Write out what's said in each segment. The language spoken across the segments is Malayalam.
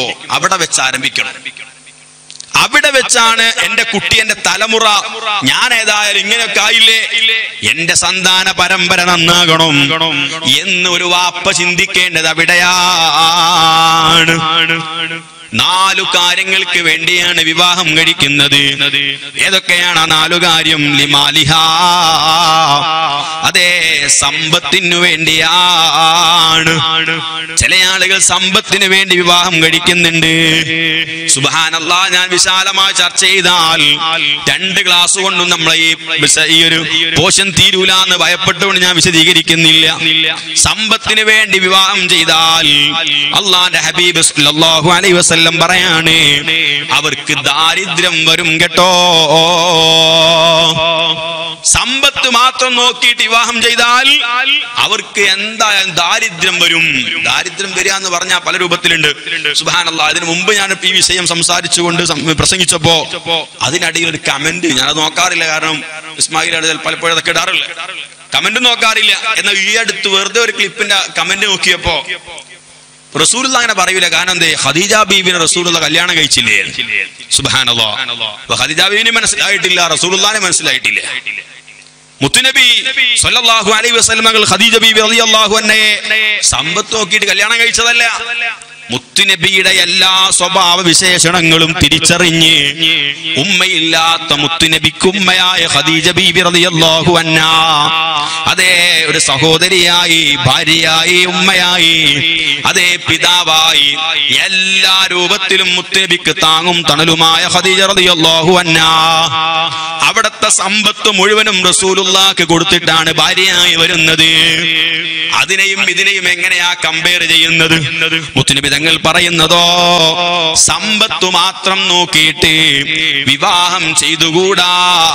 അവിടെ വെച്ച് ആരംഭിക്കണം അവിടെ വെച്ചാണ് എന്റെ കുട്ടി എന്റെ തലമുറ ഞാൻ ഏതായാലും ഇങ്ങനെയൊക്കെ ആയില്ലേ എന്റെ സന്താന പരമ്പര നന്നാകണം എന്ന് ഒരു വാപ്പ ചിന്തിക്കേണ്ടത് അവിടെയാണ് നാലു കാര്യങ്ങൾക്ക് വേണ്ടിയാണ് വിവാഹം കഴിക്കുന്നത് ഏതൊക്കെയാണ് ആ നാലു കാര്യം ലിമാലിഹ അതെ സമ്പത്തിനു വേണ്ടിയാണ് ചില ആളുകൾ സമ്പത്തിന് വേണ്ടി വിവാഹം കഴിക്കുന്നുണ്ട് സുബാനല്ലാ ഞാൻ വിശാലമായി ചർച്ച ചെയ്താൽ രണ്ട് ക്ലാസ് കൊണ്ടും നമ്മളെ ഈ വിശ- ഈ ഒരു പോഷൻ തീരൂല എന്ന് ഭയപ്പെട്ടുകൊണ്ട് ഞാൻ വിശദീകരിക്കുന്നില്ല സമ്പത്തിന് വേണ്ടി വിവാഹം ചെയ്താൽ അള്ളാന്റെ ഹബീബ് സല്ലല്ലാഹു അലൈഹി വസല്ലം പറയാണ് അവർക്ക് ദാരിദ്ര്യം വരും കേട്ടോ സമ്പത്ത് മാത്രം നോക്കിയിട്ട് വിവാഹം ചെയ്താൽ അവർക്ക് എന്തായാലും ദാരിദ്ര്യം വരും ദാരിദ്ര്യം വരിക എന്ന് പറഞ്ഞാൽ പല രൂപത്തിലുണ്ട് സുബാനല്ല അതിനു മുമ്പ് ഞാൻ ഈ വിഷയം സംസാരിച്ചുകൊണ്ട് സം- പ്രസംഗിച്ചപ്പോ അതിനിടയിൽ ഒരു കമന്റ് ഞാനത് നോക്കാറില്ല കാരണം ഇസ്മായിൽ പലപ്പോഴും അതൊക്കെ ഇടാറില്ല കമന്റ് നോക്കാറില്ല എന്നാൽ ഈ അടുത്ത് വെറുതെ ഒരു ക്ലിപ്പിന്റെ കമന്റ് നോക്കിയപ്പോ റസൂലുള്ള അങ്ങനെ പറയൂല കാരണം എന്തേ ഖദീജ ബീബിനെ റസൂലുള്ള കല്യാണം കഴിച്ചില്ലേ സുബാനല്ലോ അപ്പൊ ഖദീജ ബീബിനെ മനസ്സിലായിട്ടില്ല റസൂലുള്ളാനെ മനസ്സിലായിട്ടില്ല മുത്തുനബി സല്ലല്ലാഹു അലൈഹി വസല്ലം മകൾ ഖദീജ ബീബി റളിയല്ലാഹു അൻഹയെ സമ്പത്ത് നോക്കിയിട്ട് കല്യാണം കഴിച്ചതല്ല മുത്തുനബിയുടെ എല്ലാ സ്വഭാവ വിശേഷണങ്ങളും തിരിച്ചറിഞ്ഞ് ഉമ്മയില്ലാത്ത മുത്തുനബിക്ക് ഉമ്മയായ ഖദീജ ബീബി റളിയല്ലാഹു അൻഹ അതേ ഒരു സഹോദരിയായി ഭാര്യയായി ഉമ്മയായി അതേ പിതാവായി എല്ലാ രൂപത്തിലും മുത്തുനബിക്ക് താങ്ങും തണലുമായ ഖദീജ റളിയല്ലാഹു അൻഹ അവിടത്തെ സമ്പത്ത് മുഴുവനും റസൂലുള്ളാക്ക് കൊടുത്തിട്ടാണ് ഭാര്യയായി വരുന്നത് അതിനെയും ഇതിനെയും എങ്ങനെയാ കമ്പയർ ചെയ്യുന്നത് മുത്തുനബി തങ്ങൾ പറയുന്നതോ സമ്പത്ത് മാത്രം നോക്കിയിട്ട് വിവാഹം ചെയ്തുകൂടാ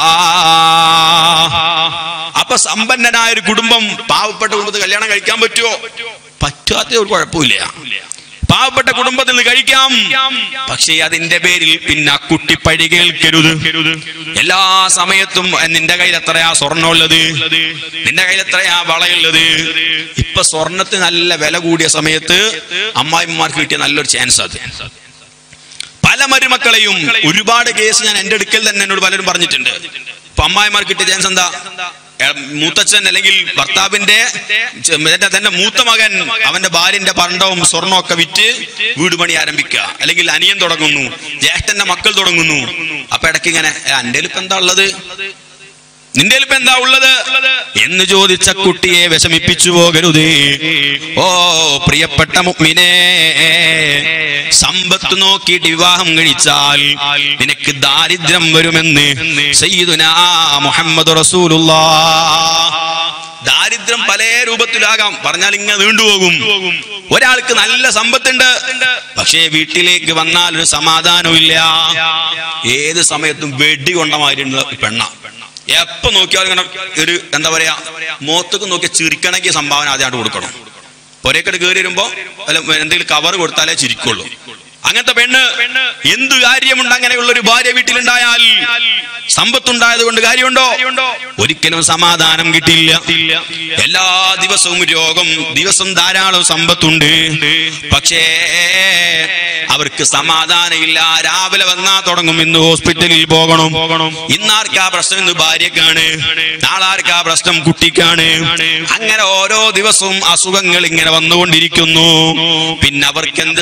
അപ്പൊ സമ്പന്നനായ ഒരു കുടുംബം പാവപ്പെട്ട കുടുംബത്തിൽ കല്യാണം കഴിക്കാൻ പറ്റുമോ പറ്റാത്ത ഒരു കുഴപ്പമില്ല പാവപ്പെട്ട കുടുംബത്തിൽ നിന്ന് കഴിക്കാം പക്ഷേ അതിന്റെ പേരിൽ പിന്നെ ആ കുട്ടി പഴി കേൾക്കരുത് എല്ലാ സമയത്തും നിന്റെ കയ്യിൽ എത്രയാ സ്വർണ്ണമുള്ളത് നിന്റെ കയ്യിൽ എത്രയാ വളയുള്ളത് ഇപ്പൊ സ്വർണത്തിന് നല്ല വില കൂടിയ സമയത്ത് അമ്മായിമാർക്ക് കിട്ടിയ നല്ലൊരു ചാൻസ് അത് പല മരുമക്കളെയും ഒരുപാട് കേസ് ഞാൻ എന്റെ അടുക്കൽ തന്നെ എന്നോട് പലരും പറഞ്ഞിട്ടുണ്ട് ഇപ്പൊ അമ്മായിമാർക്ക് കിട്ടിയ ചാൻസ് എന്താ ഏ, മൂത്തച്ഛൻ അല്ലെങ്കിൽ ഭർത്താവിന്റെ ചെ- മറ്റേ തന്റെ മൂത്ത മകൻ അവന്റെ ഭാര്യന്റെ പണ്ടവും സ്വർണ്ണവും ഒക്കെ വിറ്റ് വീട് പണി ആരംഭിക്കുക അല്ലെങ്കിൽ അനിയൻ തുടങ്ങുന്നു ജ്യേഷ്ഠന്റെ മക്കൾ തുടങ്ങുന്നു അപ്പൊ ഇടയ്ക്ക് ഇങ്ങനെ എന്റെ ഇപ്പൊ എന്താ ഉള്ളത് നിന്റെ ഇപ്പൊ എന്താ ഉള്ളത് എന്ന് ചോദിച്ച കുട്ടിയെ വിഷമിപ്പിച്ചു പോകരുത് ഓ പ്രിയപ്പെട്ട മുഗ്മിനെ സമ്പത്ത് നോക്കിയിട്ട് വിവാഹം കഴിച്ചാൽ നിനക്ക് ദാരിദ്ര്യം വരുമെന്ന് സയ്യിദുനാ മുഹമ്മദ് റസൂലുള്ള ദാരിദ്ര്യം പല രൂപത്തിലാകാം പറഞ്ഞാൽ ഇങ്ങനെ നീണ്ടുപോകും ഒരാൾക്ക് നല്ല സമ്പത്തുണ്ട് പക്ഷേ വീട്ടിലേക്ക് വന്നാൽ ഒരു സമാധാനമില്ല ഏത് സമയത്തും വെടി കൊണ്ട മാതിരിയുള്ള പെണ്ണ എപ്പോ നോക്കിയാലും ഇങ്ങനെ ഒരു എന്താ പറയാ മോത്തക്ക് നോക്കി ചിരിക്കണമെങ്കിൽ സംഭാവന ആദ്യമായിട്ട് കൊടുക്കണം ഒരേക്കട് കയറി വരുമ്പോ അല്ല എന്തെങ്കിലും കവർ കൊടുത്താലേ ചിരിക്കുള്ളൂ അങ്ങനത്തെ പെണ്ണ് എന്ത് കാര്യമുണ്ട് അങ്ങനെയുള്ള ഒരു ഭാര്യ വീട്ടിലുണ്ടായാൽ സമ്പത്തുണ്ടായത് കൊണ്ട് കാര്യമുണ്ടോ ഒരിക്കലും സമാധാനം കിട്ടില്ല എല്ലാ ദിവസവും രോഗം ദിവസം ധാരാളം സമ്പത്തുണ്ട് പക്ഷേ അവർക്ക് സമാധാനമില്ല രാവിലെ വന്നാ തുടങ്ങും ഇന്ന് ഹോസ്പിറ്റലിൽ പോകണം ഇന്നാർക്കാ പ്രശ്നം ഇന്ന് ഭാര്യക്കാണ് നാളാർക്കാ പ്രശ്നം കുട്ടിക്കാണ് അങ്ങനെ ഓരോ ദിവസവും അസുഖങ്ങൾ ഇങ്ങനെ വന്നുകൊണ്ടിരിക്കുന്നു പിന്നെ അവർക്ക് എന്ത്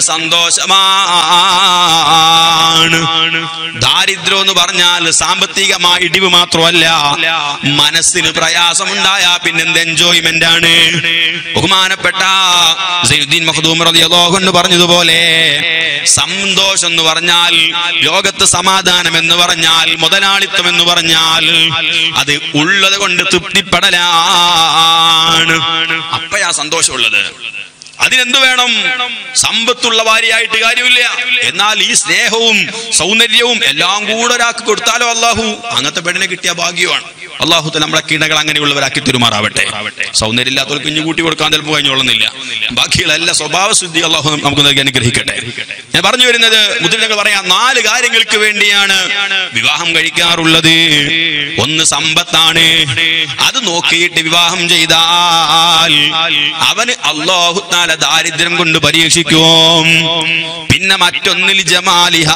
സന്തോഷമാണ് ദാരിദ്ര്യം എന്ന് പറഞ്ഞാൽ സാമ്പത്തികമായ ഇടിവ് മാത്രമല്ല മനസ്സിന് പ്രയാസമുണ്ടായാ പിന്നെ എന്ത് എൻജോയ്മെന്റ് ആണ് ബഹുമാനപ്പെട്ട സൈനുദ്ദീൻ മഖ്ദൂം റളിയല്ലാഹു അൻഹു പറഞ്ഞതുപോലെ സന്തോഷം എന്ന് പറഞ്ഞാൽ ലോകത്ത് സമാധാനം എന്ന് പറഞ്ഞാൽ മുതലാളിത്തം എന്ന് പറഞ്ഞാൽ അത് ഉള്ളത് കൊണ്ട് തൃപ്തിപ്പെടലാണ് അപ്പയാ സന്തോഷമുള്ളത് അതിനെന്ത് വേണം സമ്പത്തുള്ള ഭാര്യയായിട്ട് കാര്യമില്ല എന്നാൽ ഈ സ്നേഹവും സൗന്ദര്യവും എല്ലാം കൂടെ ഒരാൾക്ക് കൊടുത്താലോ അള്ളാഹു അങ്ങനത്തെ പെണ്ണിനെ കിട്ടിയ ഭാഗ്യമാണ് അള്ളാഹുത്തെ നമ്മളെ കിടകൾ അങ്ങനെയുള്ളവരാക്കി തെരുമാറാവട്ടെ സൗന്ദര്യം ഇല്ലാത്തവർക്ക് കുഞ്ഞു കൂട്ടി കൊടുക്കാൻ ചിലപ്പോൾ കഴിഞ്ഞോളുന്നില്ല ബാക്കിയുള്ള എല്ലാ സ്വഭാവ ശുദ്ധി അള്ളാഹു നമുക്ക് നൽകി അനുഗ്രഹിക്കട്ടെ ഞാൻ പറഞ്ഞു വരുന്നത് മുദ്രകൾ പറയാം നാല് കാര്യങ്ങൾക്ക് വേണ്ടിയാണ് വിവാഹം കഴിക്കാറുള്ളത് ഒന്ന് സമ്പത്താണ് അത് നോക്കിയിട്ട് വിവാഹം ചെയ്താൽ അവന് അള്ളാഹു താല ദാരിദ്ര്യം കൊണ്ട് പരീക്ഷിക്കും പിന്നെ മറ്റൊന്നിൽ ജമാലിഹ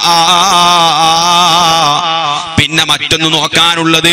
പിന്നെ മറ്റൊന്ന് നോക്കാനുള്ളത്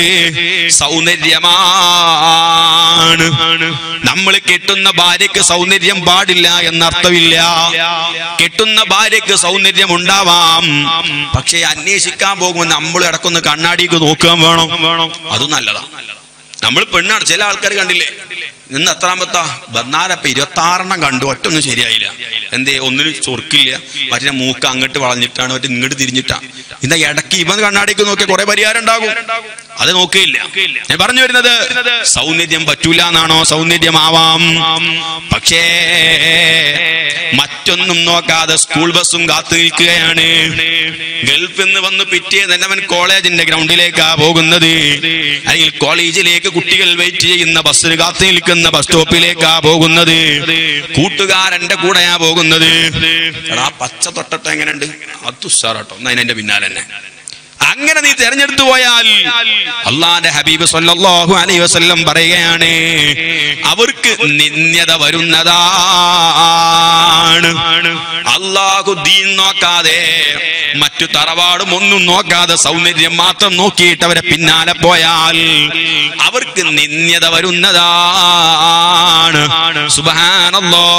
സൗന്ദര്യമാണ് നമ്മൾ കെട്ടുന്ന ഭാര്യക്ക് സൗന്ദര്യം പാടില്ല എന്നർത്ഥമില്ല കെട്ടുന്ന ഭാര്യക്ക് സൗന്ദര്യം ഉണ്ടാവാം പക്ഷെ അന്വേഷിക്കാൻ പോകുമ്പോൾ നമ്മൾ ഇടക്കൊന്ന് കണ്ണാടിക്ക് നോക്കാൻ വേണം അത് നല്ലതാ നമ്മൾ പെണ്ണാണ് ചില ആൾക്കാർ കണ്ടില്ലേ ഇന്ന് എത്രാമത്താ ബന്നാരപ്പ ഇരുപത്തി ആറെണ്ണം കണ്ടു ഒറ്റൊന്നും ശരിയായില്ല എന്തേ ഒന്നിനും ചൊറുക്കില്ല മറ്റേ മൂക്ക് അങ്ങോട്ട് വളഞ്ഞിട്ടാണ് മറ്റേ ഇങ്ങോട്ട് തിരിഞ്ഞിട്ടാ ഇന്ന ഇടയ്ക്ക് ഇവൻ കണ്ണാടിക്ക് നോക്കിയ കുറെ പരിഹാരം ഉണ്ടാകും അത് നോക്കിയില്ല ഞാൻ പറഞ്ഞു വരുന്നത് സൗന്ദര്യം പറ്റൂല എന്നാണോ സൗന്ദര്യമാവാം പക്ഷേ മറ്റൊന്നും നോക്കാതെ സ്കൂൾ ബസ്സും കാത്തു നിൽക്കുകയാണ് ഗൾഫിൽ നിന്ന് വന്ന് പിറ്റേന്ന് തന്നെ അവൻ കോളേജിന്റെ ഗ്രൗണ്ടിലേക്കാ പോകുന്നത് അല്ലെങ്കിൽ കോളേജിലേക്ക് കുട്ടികൾ വെയിറ്റ് ചെയ്യുന്ന ബസ്സിന് കാത്തു നിൽക്കുന്ന ബസ് സ്റ്റോപ്പിലേക്കാ പോകുന്നത് കൂട്ടുകാരന്റെ കൂടെയാ പോകുന്നത് എടാ പച്ച തൊട്ടട്ട് എങ്ങനെയുണ്ട് അത് ഉഷാറാട്ടോ എന്നാ അതിനെ പിന്നാലെ തന്നെ അങ്ങനെ നീ തെരഞ്ഞെടുത്തു പോയാൽ അള്ളാന്റെ ഹബീബ് സല്ലല്ലാഹു അലൈഹി വസല്ലം പറയുകയാണ് അവർക്ക് നിന്യത വരുന്നതാണ് അള്ളാഹു ദീൻ നോക്കാതെ മറ്റു തറവാടും ഒന്നും നോക്കാതെ സൗന്ദര്യം മാത്രം നോക്കിയിട്ട് അവരെ പിന്നാലെ പോയാൽ അവർക്ക് നിന്യത വരുന്നതാണ് സുബഹാനല്ലോ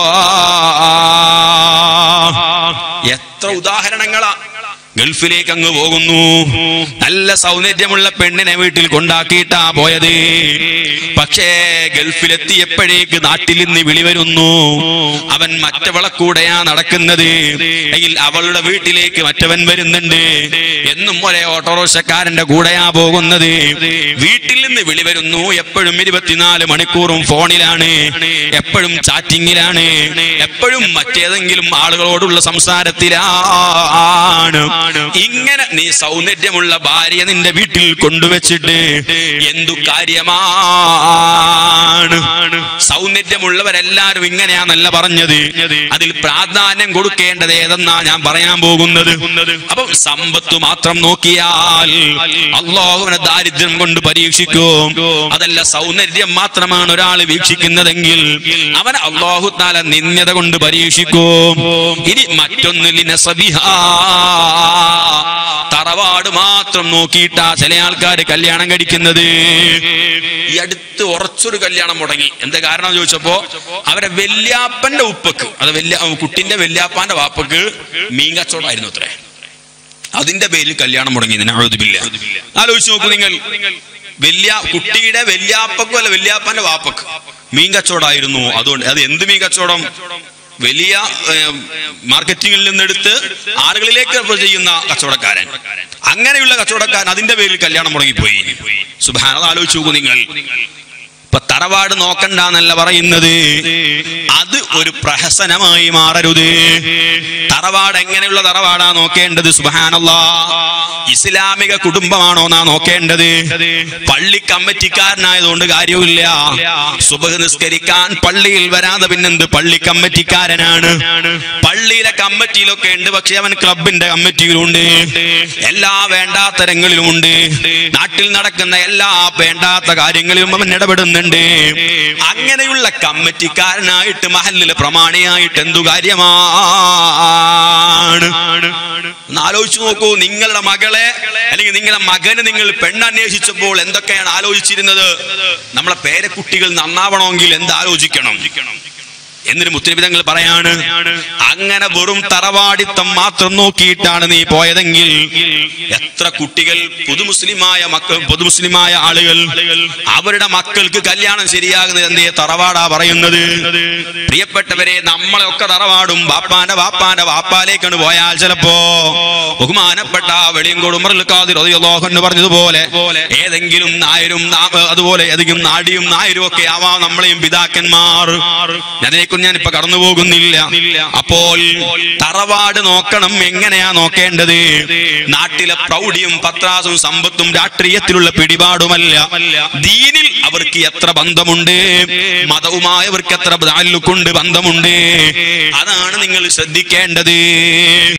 എത്ര ഉദാഹരണങ്ങളാ ഗൾഫിലേക്ക് അങ്ങ് പോകുന്നു നല്ല സൗന്ദര്യമുള്ള പെണ്ണിനെ വീട്ടിൽ കൊണ്ടാക്കിയിട്ടാ പോയത് പക്ഷേ ഗൾഫിലെത്തിയപ്പോഴേക്ക് നാട്ടിൽ നിന്ന് വിളി വരുന്നു അവൻ മറ്റവളെ കൂടെയാ നടക്കുന്നത് അല്ലെങ്കിൽ അവളുടെ വീട്ടിലേക്ക് മറ്റവൻ വരുന്നുണ്ട് എന്നും ഒരേ ഓട്ടോറിക്ഷക്കാരന്റെ കൂടെയാ പോകുന്നത് വീട്ടിൽ നിന്ന് വിളി വരുന്നു എപ്പോഴും ഇരുപത്തിനാല് മണിക്കൂറും ഫോണിലാണ് എപ്പോഴും ചാറ്റിങ്ങിലാണ് എപ്പോഴും മറ്റേതെങ്കിലും ആളുകളോടുള്ള സംസാരത്തിലാണ് ഇങ്ങനെ നീ സൗന്ദര്യമുള്ള ഭാര്യ നിന്റെ വീട്ടിൽ കൊണ്ടുവച്ചിട്ട് എന്തു കാര്യമാണ് സൗന്ദര്യമുള്ളവരെല്ലാരും ഇങ്ങനെയാണല്ല പറഞ്ഞത് അതിൽ പ്രാധാന്യം കൊടുക്കേണ്ടത് ഏതെന്നാ ഞാൻ പറയാൻ പോകുന്നത് അപ്പം സമ്പത്ത് മാത്രം നോക്കിയാൽ അള്ളാഹുവിനെ ദാരിദ്ര്യം കൊണ്ട് പരീക്ഷിക്കും അതല്ല സൗന്ദര്യം മാത്രമാണ് ഒരാൾ വീക്ഷിക്കുന്നതെങ്കിൽ അവൻ അള്ളാഹു താല നിന്യത കൊണ്ട് പരീക്ഷിക്കും ഇനി മറ്റൊന്നിലിന തറവാട് മാത്രം നോക്കിയിട്ടാ ചില ആൾക്കാർ കല്യാണം കഴിക്കുന്നത് ഈ അടുത്ത് ഉറച്ചൊരു കല്യാണം മുടങ്ങി എന്താ കാരണം എന്ന് ചോദിച്ചപ്പോ അവരെ വല്യാപ്പന്റെ ഉപ്പക്ക് അത് വല്യ കുട്ടിന്റെ വല്യാപ്പാന്റെ വാപ്പക്ക് മീൻ കച്ചവടമായിരുന്നു അത്രേ അതിന്റെ പേരിൽ കല്യാണം മുടങ്ങി ഇതിനാഴുതില്ല ആലോചിച്ച് നോക്കൂ നിങ്ങൾ വലിയ കുട്ടിയുടെ വല്യാപ്പക്കും അല്ല വല്യാപ്പാന്റെ വാപ്പക്ക് മീൻ കച്ചവടമായിരുന്നു അതുകൊണ്ട് അത് എന്ത് മീൻ കച്ചവടം വലിയ ഏഹ്, മാർക്കറ്റിംഗിൽ നിന്നെടുത്ത് ആളുകളിലേക്ക് ചെയ്യുന്ന കച്ചവടക്കാരൻ അങ്ങനെയുള്ള കച്ചവടക്കാരൻ അതിന്റെ പേരിൽ കല്യാണം മുടങ്ങിപ്പോയി സുഭാനത് ആലോചിച്ച് നോക്കൂ നിങ്ങൾ ഇപ്പൊ തറവാട് നോക്കണ്ട എന്നല്ല പറയുന്നത് അത് ഒരു പ്രഹസനമായി മാറരുത് തറവാട് എങ്ങനെയുള്ള തറവാടാ നോക്കേണ്ടത് സുബാനല്ല ഇസ്ലാമിക കുടുംബമാണോ നാ നോക്കേണ്ടത് പള്ളി കമ്മിറ്റിക്കാരനായതുകൊണ്ട് കാര്യമില്ല സുബഹ് നിസ്കരിക്കാൻ പള്ളിയിൽ വരാതെ പിന്നെന്ത് പള്ളി കമ്മിറ്റിക്കാരനാണ് പള്ളിയിലെ കമ്മിറ്റിയിലൊക്കെ ഉണ്ട് പക്ഷെ അവൻ ക്ലബിന്റെ കമ്മിറ്റിയിലുണ്ട് എല്ലാ വേണ്ടാത്തരങ്ങളിലുമുണ്ട് നാട്ടിൽ നടക്കുന്ന എല്ലാ വേണ്ടാത്ത കാര്യങ്ങളിലും അവൻ ഇടപെടുന്നുണ്ട് അങ്ങനെയുള്ള കമ്മിറ്റിക്കാരനായിട്ട് മഹലിലെ പ്രമാണിയായിട്ട് എന്തു കാര്യമാണ് ഒന്ന് ആലോചിച്ചു നോക്കൂ നിങ്ങളുടെ മകളെ അല്ലെങ്കിൽ നിങ്ങളുടെ മകന് നിങ്ങൾ പെണ്ണന്വേഷിച്ചപ്പോൾ എന്തൊക്കെയാണ് ആലോചിച്ചിരുന്നത് നമ്മളെ പേരക്കുട്ടികൾ നന്നാവണമെങ്കിൽ എന്ത് ആലോചിക്കണം എന്നിട്ട് മുത്തരവിധങ്ങൾ പറയാണ് അങ്ങനെ വെറും തറവാടിത്തം മാത്രം നോക്കിയിട്ടാണ് നീ പോയതെങ്കിൽ എത്ര കുട്ടികൾ പുതുമുസ്ലിമായ മക്കൾ പുതുമുസ്ലിമായ ആളുകൾ അവരുടെ മക്കൾക്ക് കല്യാണം ശരിയാകുന്നത് എന്തേ തറവാടാ പറയുന്നത് പ്രിയപ്പെട്ടവരെ നമ്മളെയൊക്കെ തറവാടും ബാപ്പാന്റെ വാപ്പാന്റെ വാപ്പാലേക്കാണ് പോയാൽ ചിലപ്പോ ബഹുമാനപ്പെട്ട വെളിയങ്കോട് എന്ന് പറഞ്ഞതുപോലെ ഏതെങ്കിലും നായരും നാ- അതുപോലെ ഏതെങ്കിലും നാടിയും നായരും ഒക്കെ ആവാം നമ്മളെയും പിതാക്കന്മാർ ഞാൻ അതിനെ അതിലേക്കൊന്നും ഞാൻ ഇപ്പൊ കടന്നു പോകുന്നില്ല അപ്പോൾ തറവാട് നോക്കണം എങ്ങനെയാ നോക്കേണ്ടത് നാട്ടിലെ പ്രൗഢിയും പത്രാസും സമ്പത്തും രാഷ്ട്രീയത്തിലുള്ള പിടിപാടുമല്ല ദീനിൽ അവർക്ക് എത്ര ബന്ധമുണ്ട് മതവുമായവർക്ക് എത്ര താല്ലുക്കുണ്ട് ബന്ധമുണ്ട് അതാണ് നിങ്ങൾ ശ്രദ്ധിക്കേണ്ടത്